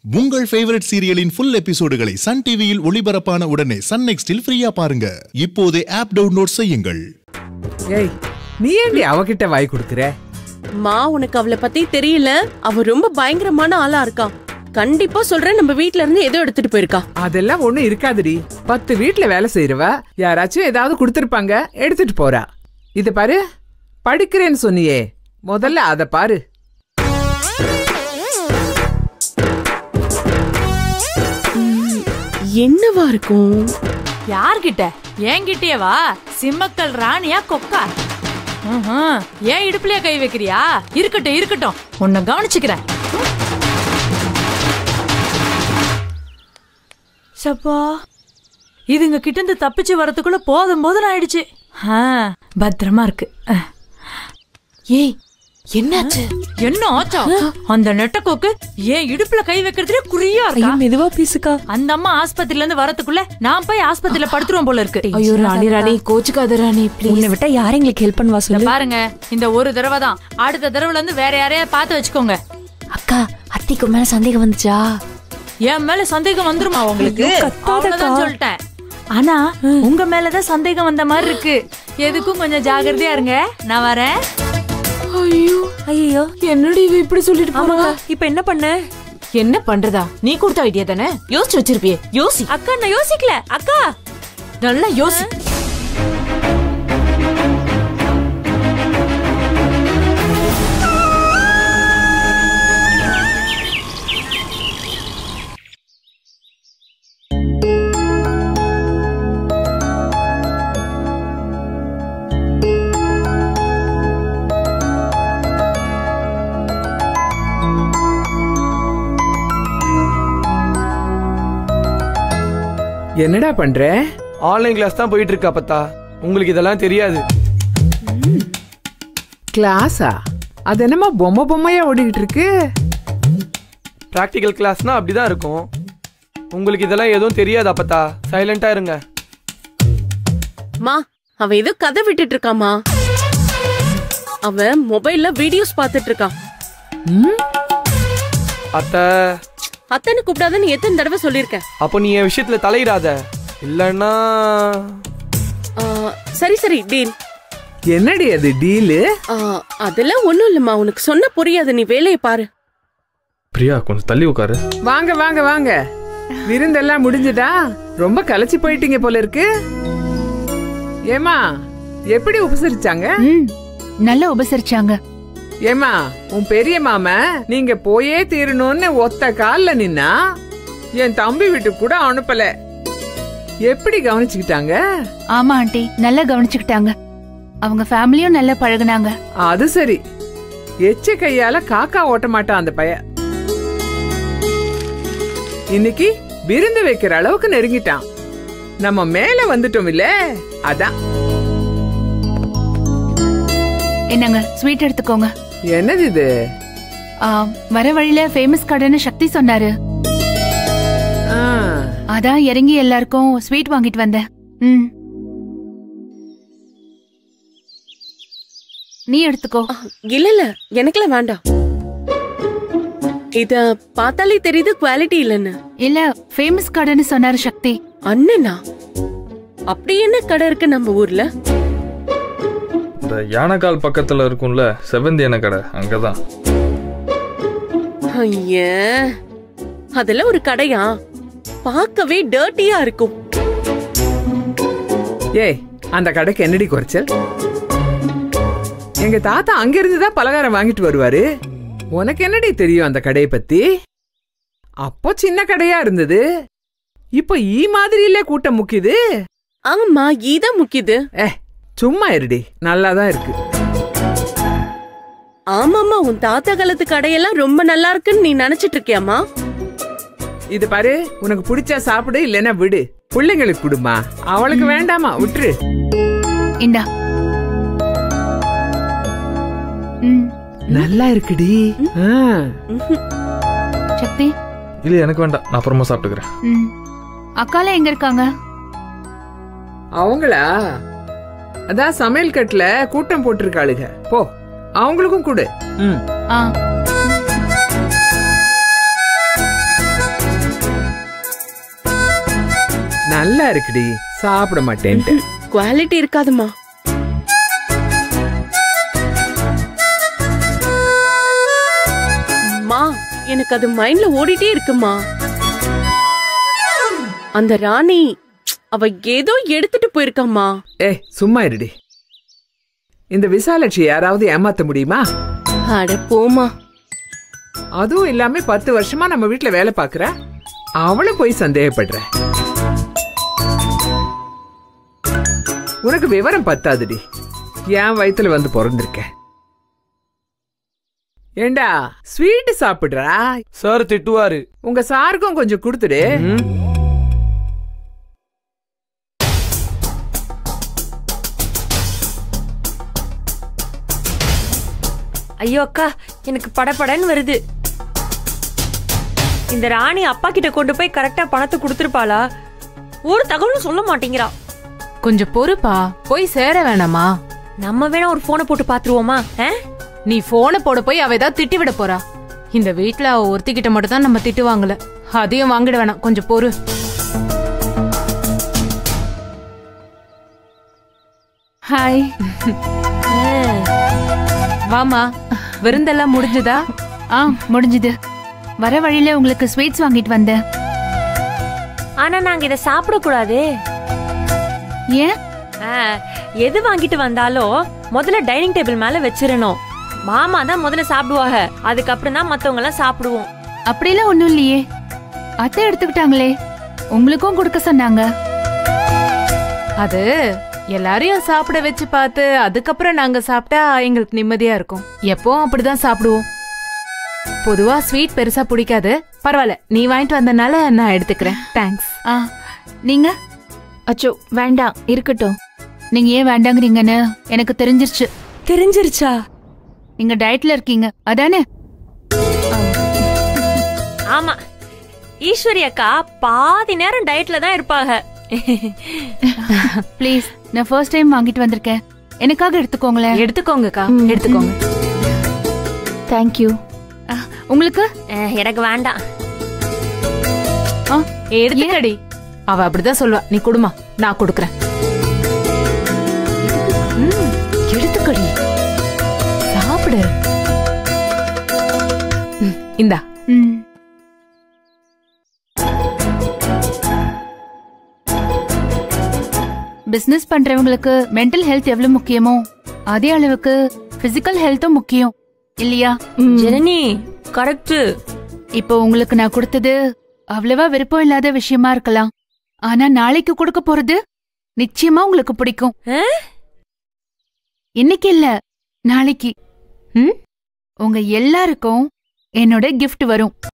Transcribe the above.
உங்கள் ஃபேவரட் சீரியலின் ஃபுல் எபிசோடுகளை சன் டிவியில் ஒளிபரப்பான உடனே சன் நெக்ஸ்டில் ஃப்ரீயா பாருங்க இப்போதே ஆப் டவுன்லோட் செய்யுங்கள் ஏய் நீ ஏண்டி அவகிட்ட வாய் கொடுக்குற மா உனக்கு அவளை பத்தி தெரியல அவ ரொம்ப பயங்கரமான ஆளா இருக்கா கண்டிப்பா சொல்றேன் நம்ம வீட்ல இருந்து ஏதோ எடுத்துட்டு போயிருக்கா அதெல்லாம் ஒண்ணும் இருக்காதுடி பத்து வீட்ல வேலை செய்யறவ யாராச்சும் ஏதாவது கொடுத்துருப்பாங்க எடுத்துட்டு போறா இது பாரு படிக்கிறேன்னு சொன்னியே முதல்ல அத பாரு என்னவா இருக்கும் யார்கிட்ட என்கிட்டயே வா சிம்மக்கல் ராணியா கொக்கா ம்ஹும். ஏன் இடுப்புலயே கை வைக்கிறியா இருக்கட்டும் இருக்கட்டும் உன்னை கவனிச்சுக்கிறேன் சப்பா இதுங்க கிட்ட இருந்து தப்பிச்சு வரதுக்குள்ள போதும் போதும் ஆயிடுச்சு ஆ, பத்திரமா இருக்கு அஹ். ஏய் என்னாச்சு என்ன ஆச்சா அந்த நெட்டக்கோக்கு ஏன் இடுப்புல கை வைக்கிறதுல குறியா இருக்கா மெதுவா பேசுக்கா அந்த அம்மா ஆஸ்பத்திரில இருந்து வரதுக்குள்ள நான் போய் ஆஸ்பத்திரியில படுத்துருவோம் போல இருக்கு ஐயோ ராணி ராணி கோச்சுக்காத ராணி உன்னை விட்டா யார் எங்களுக்கு ஹெல்ப் பண்ணுவா இத சொல்லு பாருங்க இந்த ஒரு தடவை தான் அடுத்த தடவைல இருந்து வேற யாரையா பார்த்து வச்சுக்கோங்க அக்கா அத்திக்கு மேல சந்தேகம் வந்துச்சா என் மேல சந்தேகம் வந்துருமா உங்களுக்கு ஐயோ, கத்தாதக்கா. அவ்வளவுதான் சொல்லிட்டேன் ஆனா உங்க மேலதான் சந்தேகம் வந்த மாதிரி இருக்கு எதுக்கும் கொஞ்சம் ஜாகிரதையா இருங்க நான் வரேன் ஐயோ ஐயோ என்னடி இவ இப்படி சொல்லிட்டு ஆமாக்கா இப்ப என்ன பண்ண என்ன பண்றதா நீ கொடுத்த ஐடியா தானே யோசிச்சு வச்சிருப்பியே யோசி அக்கா நான் யோசிக்கல அக்கா நல்லா யோசி என்னடா பண்ற ஆன்லைன் கிளாஸ் தான் போயிட்டு இருக்கா பத்தா உங்களுக்கு இதெல்லாம் தெரியாது கிளாஸா அது என்னமா பொம்மை பொம்மையா ஓடிக்கிட்டு இருக்கு ப்ராக்டிக்கல் கிளாஸ்னா அப்படிதான் இருக்கும் உங்களுக்கு இதெல்லாம் எதுவும் தெரியாது அப்பத்தா சைலண்டா இருங்க மா அவ ஏதோ கதை விட்டுட்டு இருக்காமா அவ மொபைல்ல வீடியோஸ் பார்த்துட்டு இருக்கா ம்? அத்தை அத்தனை கூப்பிடாதன்னு எத்தனை தடவை சொல்லியிருக்கேன் அப்போ நீ என் விஷயத்துல தலையிடாத இல்லைன்னா ஆ, சரி சரி டீல் என்னடி அது டீலு ஆ, அதெல்லாம் ஒண்ணும் இல்லம்மா உனக்கு சொன்ன புரியாது நீ வேலையை பாரு பிரியா கொஞ்சம் தள்ளி உட்காரு வாங்க வாங்க வாங்க விருந்தெல்லாம் முடிஞ்சுதா ரொம்ப கலைச்சு போயிட்டீங்க போல இருக்கு ஏமா எப்படி உபசரிச்சாங்க ம் நல்லா உபசரிச்சாங்க ஏமா உன் பெரிய மாமன் நீங்க போயே தீரணும்னு ஒத்த கால்ல நின்னா என் தம்பி வீட்டுக்கு கூட அனுப்பல எப்படி கவனிச்சுக்கிட்டாங்க ஆமா ஆண்டி நல்லா கவனிச்சுக்கிட்டாங்க அவங்க ஃபேமிலியும் நல்லா பழகுனாங்க அது சரி எச்ச கையால காக்கா ஓட்ட மாட்டான் அந்த பைய இன்னைக்கு விருந்து வைக்கிற அளவுக்கு நெருங்கிட்டான் நம்ம மேல வந்துட்டோம் இல்ல அதான் என்னங்க ஸ்வீட் எடுத்துக்கோங்க என்னது இது ஆ, வர வழியில ஃபேமஸ் கடைன்னு சக்தி சொன்னாரு ஆ, அதான் இறங்கி எல்லாருக்கும் ஸ்வீட் வாங்கிட்டு வந்தேன் ம் நீ எடுத்துக்கோ ஆ, இல்ல இல்ல எனக்குலாம் வேண்டாம் இத பார்த்தாலே தெரியுது குவாலிட்டி இல்லைன்னு இல்ல ஃபேமஸ் கடைன்னு சொன்னாரு சக்தி அண்ணனா அப்படி என்ன கடை இருக்கு நம்ம ஊர்ல இந்த யானைக்கால் பக்கத்துல இருக்கும்ல செவந்தி எண்ணெய் கடை அங்கதான் ஐயே அதெல்லாம் ஒரு கடையா பார்க்கவே டர்ட்டியா இருக்கும் ஏய் அந்த கடைக்கு என்னடி குறைச்சல் எங்க தாத்தா அங்க இருந்து தான் பலகாரம் வாங்கிட்டு வருவாரு உனக்கு என்னடி தெரியும் அந்த கடையை பத்தி அப்போ சின்ன கடையா இருந்தது இப்போ ஈ மாதிரி இல்ல கூட்டம் முக்கியது ஆமா இதான் முக்கியது ஏ சும்மா இருடி நல்லாதான் இருக்கு ஆமாமா உன் தாத்தா காலத்து கடையெல்லாம் ரொம்ப நல்லா இருக்குன்னு நீ நினைச்சிட்டு இருக்கியாமா இது பாரு உனக்கு பிடிச்சா சாப்பிடு இல்லைன்னா விடு பிள்ளைங்களுக்கு கொடுமா அவளுக்கு வேண்டாமா விட்டுரு இந்தா ம் நல்லா இருக்குடி ஆ. சக்தி இல்ல எனக்கு வேண்டாம் நான் அப்புறமா சாப்பிட்டுக்கிறேன் ம் அக்காலாம் எங்க இருக்காங்க அவங்களா அதான் சமையல் கட்டுல கூட்டம் போட்டிருக்காளுக போ அவங்களுக்கும் கொடு ம் ஆ நல்லா இருக்குடி சாப்பிட மாட்டேன்ட்டு குவாலிட்டி இருக்காதுமா மா எனக்கு அது மைண்ட்ல ஓடிட்டே இருக்குமா அந்த ராணி அவ ஏதோ எடுத்துட்டு போயிருக்காம்மா ஏய் சும்மா இருடி இந்த விசாலட்சி யாராவது ஏமாத்த முடியுமா அட போமா அதுவும் இல்லாம பத்து வருஷமா நம்ம வீட்ல வேலை பாக்குற அவளை போய் சந்தேகப்படுற உனக்கு விவரம் பத்தாதுடி என் வயித்துல வந்து பிறந்திருக்க ஏண்டா ஸ்வீட் சாப்பிடுறா சார் திட்டுவாரு உங்க சாருக்கும் கொஞ்சம் கொடுத்துடு ஐயோ அக்கா எனக்கு படபடன்னு வருது இந்த ராணி அப்பா கிட்ட கொண்டு போய் கரெக்டா பணத்தை கொடுத்துருப்பாளா ஒரு தகவலும் சொல்ல மாட்டேங்கிறா கொஞ்சம் பொறுப்பா போய் சேர வேணாமா நம்ம வேணா ஒரு போனை போட்டு பாத்துருவோமா ஆ? நீ போனை போட போய் அவ ஏதாவது திட்டி விட போறா இந்த வீட்ல அவ ஒருத்திக்கிட்ட மட்டும் தான் நம்ம திட்டு வாங்கல அதையும் வாங்கிட வேணாம் கொஞ்சம் பொறு ஹாய் வாமா விருந்தெல்லாம் முடிஞ்சதா ஆ முடிஞ்சுது வர வழியில உங்களுக்கு ஸ்வீட்ஸ் வாங்கிட்டு வந்தேன் ஆனா நாங்க இதை சாப்பிடக்கூடாது ஏன் ஆ, எது வாங்கிட்டு வந்தாலும் முதல்ல டைனிங் டேபிள் மேல வச்சிரணும் மாமா தான் முதல்ல சாப்பிடுவாங்க அதுக்கப்புறம் தான் மத்தவங்க எல்லாம் சாப்பிடுவோம் அப்படிலாம் ஒண்ணும் இல்லையே அத்தை எடுத்துக்கிட்டாங்களே உங்களுக்கும் கொடுக்க சொன்னாங்க அது எல்லாரையும் சாப்பிட வச்சு பார்த்து அதுக்கப்புறம் நாங்க சாப்பிட்டா எங்களுக்கு நிம்மதியா இருக்கும் எப்பவும் அப்படிதான் சாப்பிடுவோம் பொதுவா ஸ்வீட் பெருசா பிடிக்காது பரவாயில்ல நீ வாங்கிட்டு வந்தனால நான் எடுத்துக்கிறேன் தேங்க்ஸ் ஆ நீங்க அச்சோ வேண்டாம் இருக்கட்டும் நீங்க ஏன் வேண்டாங்கிறீங்கன்னு எனக்கு தெரிஞ்சிருச்சு தெரிஞ்சிருச்சா நீங்க டயட்ல இருக்கீங்க அதானே ஆமா ஈஸ்வரி அக்கா பாதி நேரம் டயட்ல தான் இருப்பாங்க ப்ளீஸ் நான் ஃபர்ஸ்ட் டைம் வாங்கிட்டு வந்திருக்கேன் எனக்காக எடுத்துக்கோங்களேன் எடுத்துக்கோங்கக்கா எடுத்துக்கோங்க தேங்க்யூ ஆ, உங்களுக்கு அஹ், எனக்கு வேண்டாம் ஆ, எடுத்துக்கடி அவ அப்படிதான் சொல்லுவா நீ குடுமா நான் கொடுக்கறேன் ம், எடுத்துக்கடி சாப்பிடு ம், இந்தா ம். பிசினஸ் பண்றவங்களுக்கு மென்டல் ஹெல்த் எவ்வளவு முக்கியமோ அதே அளவுக்கு பிசிக்கல் ஹெல்த்தும் முக்கியம் இல்லையா ஜனனி கரெக்ட் இப்போ உங்களுக்கு நான் கொடுத்தது அவ்வளவா விருப்பம் இல்லாத விஷயமா இருக்கலாம் ஆனா நாளைக்கு கொடுக்க போறது நிச்சயமா உங்களுக்கு பிடிக்கும் இன்னைக்கு இல்ல நாளைக்கு ம்? உங்க எல்லாருக்கும் என்னோட gift வரும்